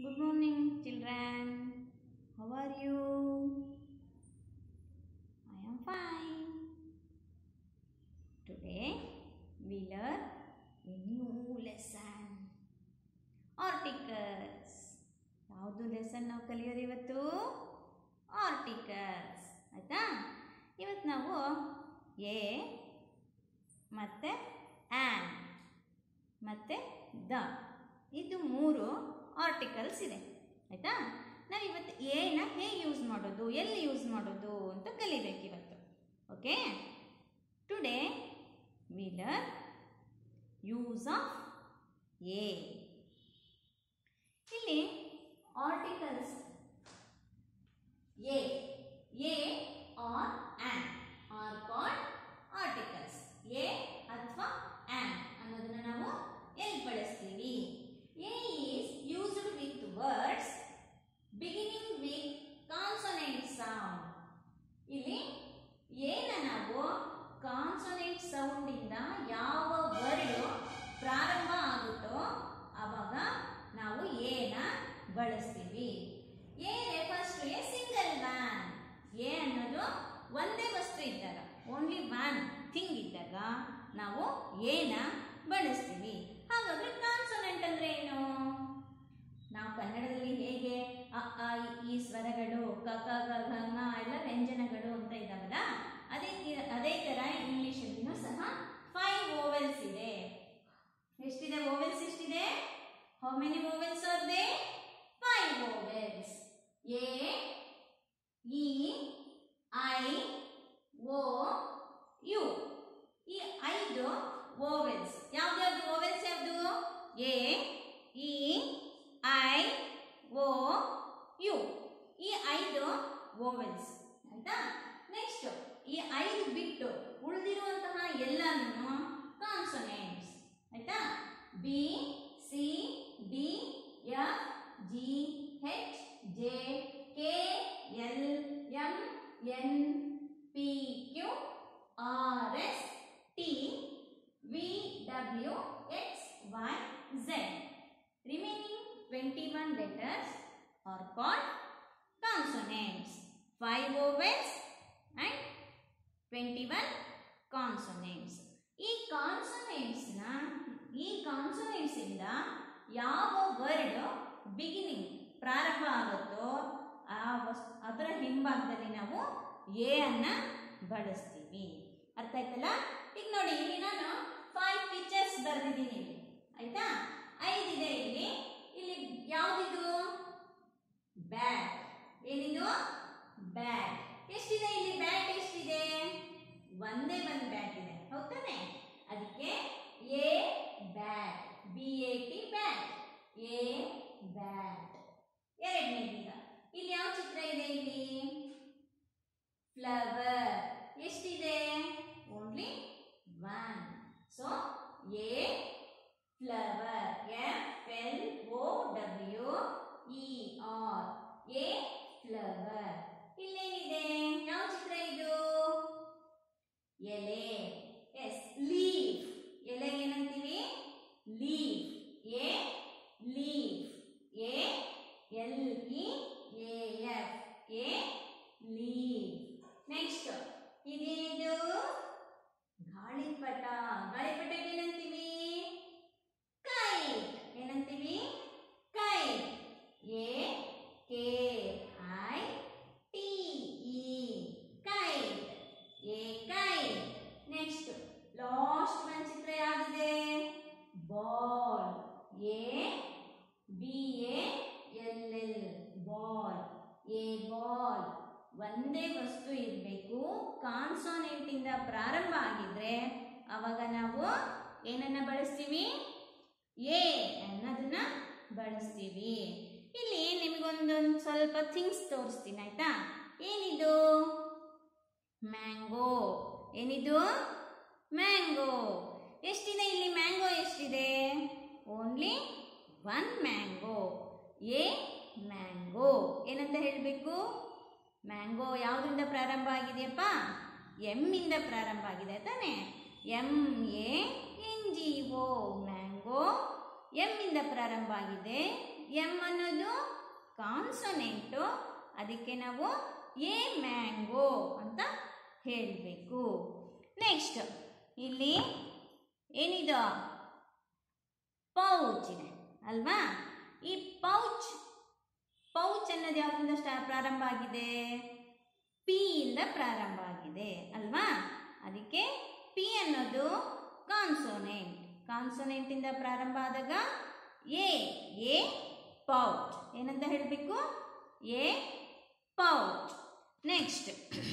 Good morning, children. How are you? I am fine. Today we learn a new lesson. Articles. ಯಾವುದು lesson ನಾವು ಕಲಿಯೋದು ಇವತ್ತು articles ಆಯಿತಾ ಇವತ್ತು ನಾವು ಎ ಮತ್ತು ಆ್ಯನ್ ಮತ್ತು ದ ಇದು ಮೂರು ಆರ್ಟಿಕಲ್ಸ್ ಇದೆ ಆಯಿತಾ ನಾವು ಇವತ್ತು ಏನ ಹೇಗೆ ಯೂಸ್ ಮಾಡೋದು ಎಲ್ಲಿ ಯೂಸ್ ಮಾಡೋದು ಅಂತ ಕಲಿಬೇಕು ಇವತ್ತು okay today we learn use of a ಇಲ್ಲಿ articles a a are an are called articles a ಅಥವಾ ಆ್ಯನ್ ಅನ್ನೋದನ್ನ ನಾವು ಎಲ್ಲಿ ಬಳಸ್ತೀವಿ a is used with words beginning with consonant sound ಇಲ್ಲಿ ಏನ ನಾವು ಕಾನ್ಸೊನೆಂಟ್ ಸೌಂಡ್ ಇಂದ ಯಾವ ವರ್ಡ್ ಪ್ರಾರಂಭ ಆಗುತ್ತೋ ಅವಾಗ ನಾವು ಏನ ಬಳಸ್ತೀವಿ a refers to a single man a ಅನ್ನೋದು ಒಂದೇ ವಸ್ತು ಇದ್ದಾಗ ಓನ್ಲಿ ಒನ್ ಥಿಂಗ್ ಇದ್ದಾಗ ನಾವು ಏನ ಬಳಸ್ತೀವಿ ಹಾಗಾದ್ರೆ ಕಾನ್ಸೊನೆಂಟ್ ಅಂದ್ರೆ ಏನು ನಾವು ಕನ್ನಡದಲ್ಲಿ ಹೇಗೆ ಅ ಆ ಇ, ಈ ಸ್ವರಗಳು ಕ ಕ ಗ ಘ ङ ಎಲ್ಲ ವ್ಯಂಜನಗಳು ಅಂತ ಇದಾವಲ್ಲ ಅದೇ ತಿ- ಅದೇ ತರ ಇಂಗ್ಲಿಷಲ್ಲಿನೂ ಸಹ ಫೈವ್ ಓವೆಲ್ಸ್ ಇದೆ ಎಷ್ಟಿದೆ ಓವೆಲ್ಸ್ ಎಷ್ಟಿದೆ how many vowels are they five vowels A E I O U ಈ ಐದು ಓವೆಲ್ಸ್ ಯಾವ್ದ್ಯಾವ್ದು ಓವೆಲ್ಸ್ ಯಾವುದು A E I O U ಈ ಐದು ಓವೆಲ್ಸ್ ಆಯ್ತಾ ನೆಕ್ಸ್ಟ್ ಈ ಐದು ಬಿಟ್ಟು ಉಳಿದಿರುವಂತಹ ಎಲ್ಲಾನು ಕಾನ್ಸೊನೆಂಟ್ಸ್ ಆಯ್ತಾ B C D F G H J K L M N P Q R S T V W X Y Z remaining 21 letters are called consonants 5 vowels and 21 consonants ಈ consonants ನ ಈ consonants ಇಂದ ಯಾವ word beginning ಪ್ರಾರಂಭ ಆಗುತ್ತೋ ಆ ವಸ್ ಅದರ ಹಿಂಭಾಗದಲ್ಲಿ ನಾವು ಎ ಅನ್ನ ಬಳಸ್ತೀವಿ ಅರ್ಥ ಆಯ್ತಲ್ಲ ಈಗ ನೋಡಿ ಇಲ್ಲಿ ನಾನು ಫೈವ್ ಪಿಕ್ಚರ್ಸ್ ಬರೆದಿದ್ದೀನಿ ಇಲ್ಲಿ ಆಯ್ತಾ ಐದಿದೆ ಇಲ್ಲಿ ಇಲ್ಲಿ ಯಾವ್ದಿದು ಬ್ಯಾಟ್ ಏನಿದು ಬ್ಯಾಟ್ ಎಷ್ಟಿದೆ ಇಲ್ಲಿ ಬ್ಯಾಟ್ ಎಷ್ಟಿದೆ ಒಂದೇ ಒಂದು ಬ್ಯಾಟ್ ಇದೆ ಹೌದಾನೆ ಅದಕ್ಕೆ a bat B A T bat a bat ಎರಡನೇದೀಗ ಇಲ್ಲಿ ಯಾವ ಚಿತ್ರ ಇದೆ ಇಲ್ಲಿ ಫ್ಲವರ್ ಎಷ್ಟಿದೆ only one so a flower F L O W E R a flower ಇಲ್ಲೇನಿದೆ ಯಾವ ಚಿತ್ರ ಇದು ಎಲೆ ಎಸ್ ಲೀಫ್ ಎಲೆಗೆ ಏನಂತೀವಿ leaf a leaf a L E A F a leaf next ಇದೇನಿದು ಗಾಳಿಪಟ ಗಾಳಿಪಟಕ್ಕೆ ಏನಂತೀವಿ ಕೈಟ್ ಏನಂತೀವಿ kite a K I T E kite a kite next last ಒಂದು ಚಿತ್ರ ಯಾವ್ದಿದೆ ball a B A L L ball a ball ಒಂದೇ ವಸ್ತು ಇರಬೇಕು ಕಾನ್ಸೋನೆಂಟ್ ಇಂದ ಪ್ರಾರಂಭ ಆಗಿದ್ರೆ ಅವಾಗ ನಾವು ಏನನ್ನ ಬಳಸ್ತೀವಿ ಎ ಅನ್ನೋದನ್ನ ಬಳಸ್ತೀವಿ ಇಲ್ಲಿ ನಿಮಗೊಂದೊಂದು ಸ್ವಲ್ಪ ಥಿಂಗ್ಸ್ ತೋರಿಸ್ತೀನಿ ಆಯ್ತಾ ಏನಿದು ಮ್ಯಾಂಗೋ ಏನಿದು ಮ್ಯಾಂಗೋ ಎಷ್ಟಿದೆ ಇಲ್ಲಿ ಮ್ಯಾಂಗೋ ಎಷ್ಟಿದೆ only one mango a mango ಏನಂತ ಹೇಳಬೇಕು ಮ್ಯಾಂಗೋ ಯಾವುದರಿಂದ ಪ್ರಾರಂಭ ಆಗಿದೆಯಪ್ಪ ಎಮ್ಮಿಂದ ಪ್ರಾರಂಭ ಆಗಿದೆ ತಾನೆ M A N G O mango M ಇಂದ ಪ್ರಾರಂಭ ಆಗಿದೆ ಎಮ್ ಅನ್ನೋದು ಕಾನ್ಸೊನೆಂಟು ಅದಕ್ಕೆ ನಾವು ಎ ಮ್ಯಾಂಗೋ ಅಂತ ಹೇಳಬೇಕು ನೆಕ್ಸ್ಟ್ ಇಲ್ಲಿ ಏನಿದು ಪೌಚ್ ಇದೆ ಅಲ್ವಾ ಈ ಪೌಚ್ ಪೌಚ್ ಅನ್ನೋದು ಯಾವ್ದಿಂದ ಸ್ಟಾ ಪ್ರಾರಂಭ ಆಗಿದೆ ಪಿ ಇಂದ ಪ್ರಾರಂಭ ಆಗಿದೆ ಅಲ್ವಾ ಅದಕ್ಕೆ ಪಿ ಅನ್ನೋದು ಕಾನ್ಸೋನೆಂಟ್ ಕಾನ್ಸೋನೆಂಟ್ ಇಂದ ಪ್ರಾರಂಭ ಆದಾಗ ಎ ಎ ಪೌಚ್ ಏನಂತ ಹೇಳಬೇಕು ಎ ಪೌಚ್ ನೆಕ್ಸ್ಟ್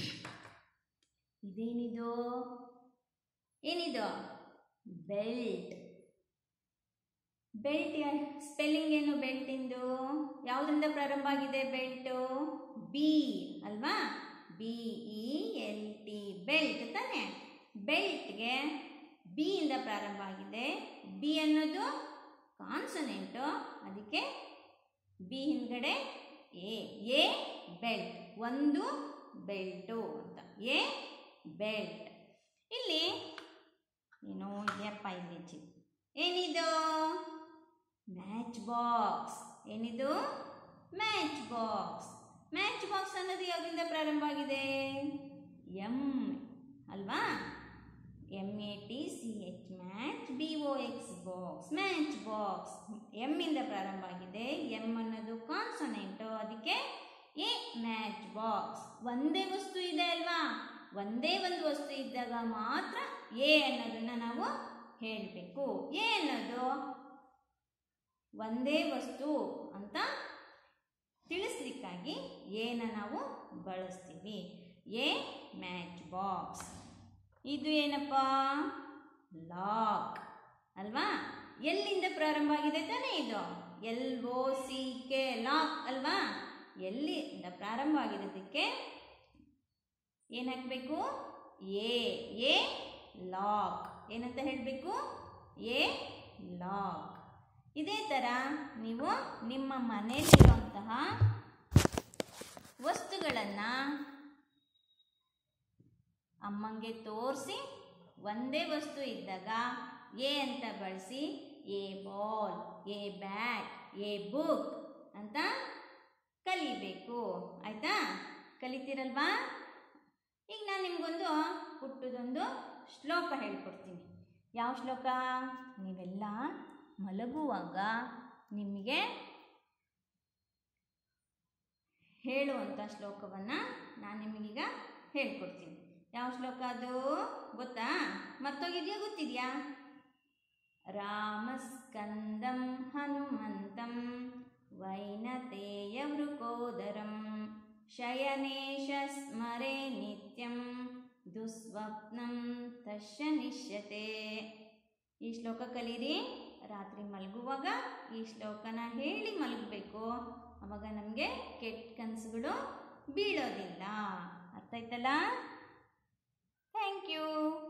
ಇದೇನಿದು ಏನಿದು ಬೆಲ್ಟ್ ಬೆಲ್ಟ್ ಸ್ಪೆಲ್ಲಿಂಗ್ ಏನು ಬೆಲ್ಟಿಂದು ಯಾವುದರಿಂದ ಪ್ರಾರಂಭ ಆಗಿದೆ ಬೆಲ್ಟು ಬಿ ಅಲ್ವಾ B E L T belt ತಾನೆ ಬೆಲ್ಟ್ಗೆ ಬಿ ಇಂದ ಪ್ರಾರಂಭ ಆಗಿದೆ ಬಿ ಅನ್ನೋದು ಕಾನ್ಸನೆಂಟು ಅದಕ್ಕೆ ಬಿ ಹಿಂದ್ಗಡೆ ಎ ಎ ಬೆಲ್ಟ್ ಒಂದು ಬೆಲ್ಟು ಅಂತ ಎ ಬೆಲ್ಟ್ ಇಲ್ಲಿ ಏನೋ ಇದೆಯಪ್ಪ ಇಲ್ಲಿ ಚಿ ಏನಿದು ಮ್ಯಾಚ್ ಬಾಕ್ಸ್ ಏನಿದು ಮ್ಯಾಚ್ ಬಾಕ್ಸ್ ಮ್ಯಾಚ್ ಬಾಕ್ಸ್ ಅನ್ನೋದು ಯಾವ್ದಿಂದ ಪ್ರಾರಂಭ ಆಗಿದೆ ಎಂ ಅಲ್ವಾ M A T C H match B O X box match box M ಇಂದ ಪ್ರಾರಂಭ ಆಗಿದೆ ಎಮ್ ಅನ್ನೋದು ಕಾನ್ಸೊನೆಂಟು ಅದಕ್ಕೆ ಎ ಮ್ಯಾಚ್ ಬಾಕ್ಸ್ ಒಂದೇ ವಸ್ತು ಇದೆ ಅಲ್ವಾ ಒಂದೇ ಒಂದು ವಸ್ತು ಇದ್ದಾಗ ಮಾತ್ರ ಎ ಅನ್ನೋದನ್ನ ನಾವು ಹೇಳಬೇಕು ಎ ಅನ್ನೋದು ಒಂದೇ ವಸ್ತು ಅಂತ ತಿಳಿಸ್ಲಿಕ್ಕಾಗಿ ಎನ ನಾವು ಬಳಸ್ತೀವಿ ಎ ಮ್ಯಾಚ್ ಬಾಕ್ಸ್ ಇದು ಏನಪ್ಪ ಲಾಕ್ ಅಲ್ವಾ ಎಲ್ಲಿಂದ ಪ್ರಾರಂಭ ಆಗಿದೆ ತಾನೇ ಇದು L O C K lock ಅಲ್ವಾ ಎಲ್ಲಿಂದ ಪ್ರಾರಂಭ ಆಗಿರೋದಕ್ಕೆ ಏನು ಹಾಕಬೇಕು ಎ ಎ ಲಾಕ್ ಏನಂತ ಹೇಳಬೇಕು ಎ ಲಾಕ್ ಇದೇ ಥರ ನೀವು ನಿಮ್ಮ ಮನೆಯಲ್ಲಿರುವಂತಹ ವಸ್ತುಗಳನ್ನು ಅಮ್ಮಂಗೆ ತೋರಿಸಿ ಒಂದೇ ವಸ್ತು ಇದ್ದಾಗ ಎ ಅಂತ ಬಳಸಿ a ball a bat a book ಅಂತ ಕಲಿಬೇಕು ಆಯಿತಾ ಕಲಿತೀರಲ್ವಾ ಈಗ ನಾನು ನಿಮಗೊಂದು ಪುಟ್ಟದೊಂದು ಶ್ಲೋಕ ಹೇಳ್ಕೊಡ್ತೀನಿ ಯಾವ ಶ್ಲೋಕ ನೀವೆಲ್ಲ ಮಲಗುವಾಗ ನಿಮಗೆ ಹೇಳುವಂಥ ಶ್ಲೋಕವನ್ನು ನಾನು ನಿಮಗೀಗ ಹೇಳ್ಕೊಡ್ತೀನಿ ಯಾವ ಶ್ಲೋಕ ಅದು ಗೊತ್ತಾ ಮತ್ತೋಗಿದೆಯಾ ಗೊತ್ತಿದೆಯಾ ರಾಮಸ್ಕಂದಂ ಹನುಮಂತಂ ವೈನತೇಯ ವೃಕೋದರಂ ಶಯನೇಶ ಸ್ಮರೆ ನಿತ್ಯಂ ದುಸ್ವಪ್ನಂ ತಶ್ಯ ನಿಶ್ಯತೆ ಈ ಶ್ಲೋಕ ಕಲೀರಿ ರಾತ್ರಿ ಮಲಗುವಾಗ ಈ ಶ್ಲೋಕನ ಹೇಳಿ ಮಲಗಬೇಕು ಅವಾಗ ನಮಗೆ ಕೆಟ್ಟ ಕನಸುಗಳು ಬೀಳೋದಿಲ್ಲ ಅರ್ಥ ಆಯ್ತಲ್ಲ ಥ್ಯಾಂಕ್ ಯು